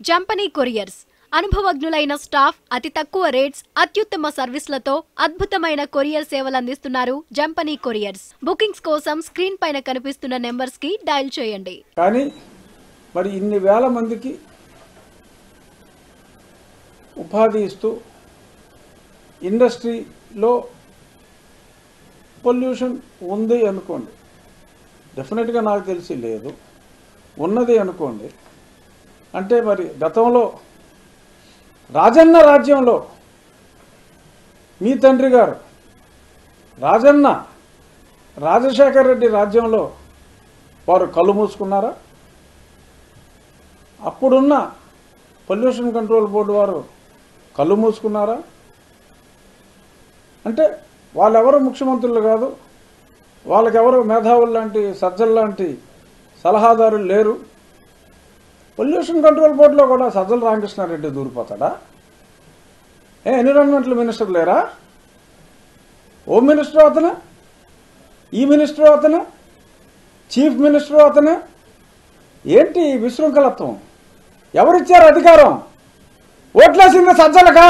జంపనీ couriers అనుభవజ్ఞులైన staff అతి తక్కువ రేట్స్ అత్యుత్తమ సర్వీస్లతో అద్భుతమైన కొరియర్ సేవలు అందిస్తున్నారు జంపనీ కొరియర్స్ బుకింగ్స్ కోసం స్క్రీన్ పైన కనిపిస్తున్న నెంబర్స్ కి డయల్ చేయండి కానీ మరి ఇన్ని వేల మందికి ఉపాధి ఇస్తూ ఇండస్ట్రీలో పొల్యూషన్ ఉంది అనుకోండి డెఫినెట్గా నాకు తెలిసి లేదు ఉన్నది అనుకోండి అంటే మరి గతంలో రాజన్న రాజ్యంలో మీ తండ్రి గారు రాజన్న రాజశేఖర రెడ్డి రాజ్యంలో వారు కళ్ళు మూసుకున్నారా అప్పుడున్న పొల్యూషన్ కంట్రోల్ బోర్డు వారు కళ్ళు మూసుకున్నారా అంటే వాళ్ళెవరు ముఖ్యమంత్రులు కాదు వాళ్ళకెవరు మేధావులు లాంటి సజ్జలు లాంటి సలహాదారులు లేరు పొల్యూషన్ కంట్రోల్ బోర్డులో కూడా సజ్జల రామకృష్ణారెడ్డి దూరిపోతాడా ఏ ఎన్విరాన్మెంటల్ మినిస్టర్ లేరా హోమ్ మినిస్టర్ అతను ఈ మినిస్టర్ అతను చీఫ్ మినిస్టర్ అతను ఏంటి ఈ విశృంఖలత్వం ఎవరిచ్చారు అధికారం ఓట్లేసింది సజ్జలకా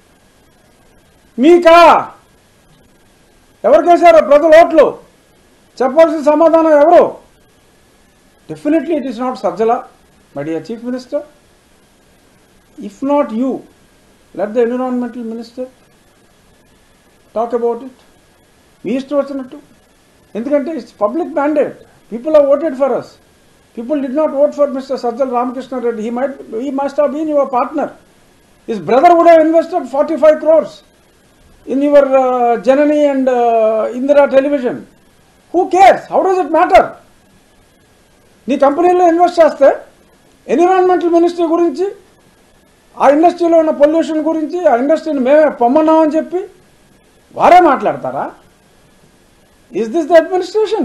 మీకా ఎవరికేశారు ప్రజలు ఓట్లు చెప్పాల్సిన సమాధానం ఎవరు definitely it is not Sajjala my dear chief minister if not you let the environmental minister talk about it మీ ఇష్టం వచ్చినట్టు ఎందుకంటే it's public mandate people are voted for us people did not vote for mister Sajjal Ramakrishna Reddy he might he must have been your partner his brother would have invested forty five crores in your Janani and Indira television who cares how does it matter నీ కంపెనీలో invest చేస్తే environmental ministry గురించి ఆ ఇండస్ట్రీలో ఉన్న pollution గురించి ఆ ఇండస్ట్రీని మేమే పొమ్మన్నామని చెప్పి వారే మాట్లాడతారా is this the administration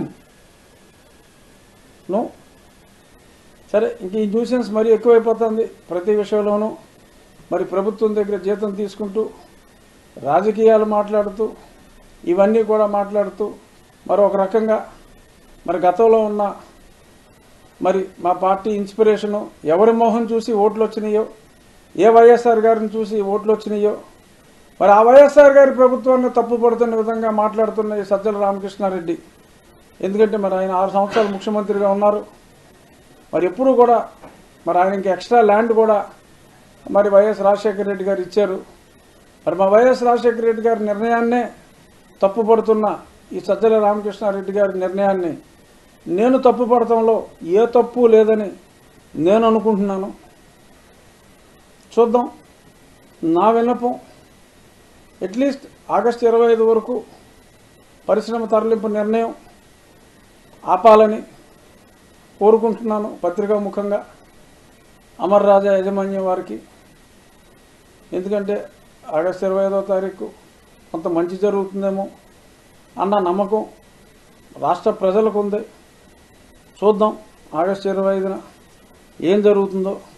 no సరే ఇంక ఈ న్యూసెన్స్ మరీ ఎక్కువైపోతుంది ప్రతి విషయంలోనూ మరి ప్రభుత్వం దగ్గర జీతం తీసుకుంటూ రాజకీయాలు మాట్లాడుతూ ఇవన్నీ కూడా మాట్లాడుతూ మరొక రకంగా మరి గతంలో ఉన్న మరి మా పార్టీ ఇన్స్పిరేషను ఎవరి మోహం చూసి ఓట్లు వచ్చినాయో ఏ వైఎస్ఆర్ గారిని చూసి ఓట్లు వచ్చినాయో మరి ఆ వైఎస్ఆర్ గారి ప్రభుత్వాన్ని తప్పుపడుతున్న విధంగా మాట్లాడుతున్న ఈ సజ్జల రామకృష్ణారెడ్డి ఎందుకంటే మరి ఆయన ఆరు సంవత్సరాలు ముఖ్యమంత్రిగా ఉన్నారు మరి ఎప్పుడు కూడా మరి ఆయనకి ఎక్స్ట్రా ల్యాండ్ కూడా మరి వైఎస్ రాజశేఖర రెడ్డి గారు ఇచ్చారు మరి మా వైఎస్ రాజశేఖర రెడ్డి గారి నిర్ణయాన్నే తప్పుపడుతున్న ఈ సజ్జల రామకృష్ణారెడ్డి గారి నిర్ణయాన్ని నేను తప్పుపడటంలో ఏ తప్పు లేదని నేను అనుకుంటున్నాను చూద్దాం నా విన్నపం అట్లీస్ట్ ఆగస్టు ఇరవై ఐదు వరకు పరిశ్రమ తరలింపు నిర్ణయం ఆపాలని కోరుకుంటున్నాను పత్రికా ముఖంగా అమర్ రాజా యాజమాన్యం వారికి ఎందుకంటే ఆగస్టు ఇరవై ఐదో తారీఖు కొంత మంచి జరుగుతుందేమో అన్న నమ్మకం రాష్ట్ర ప్రజలకు ఉంది చూద్దాం ఆగస్టు ఇరవై ఐదున ఏం జరుగుతుందో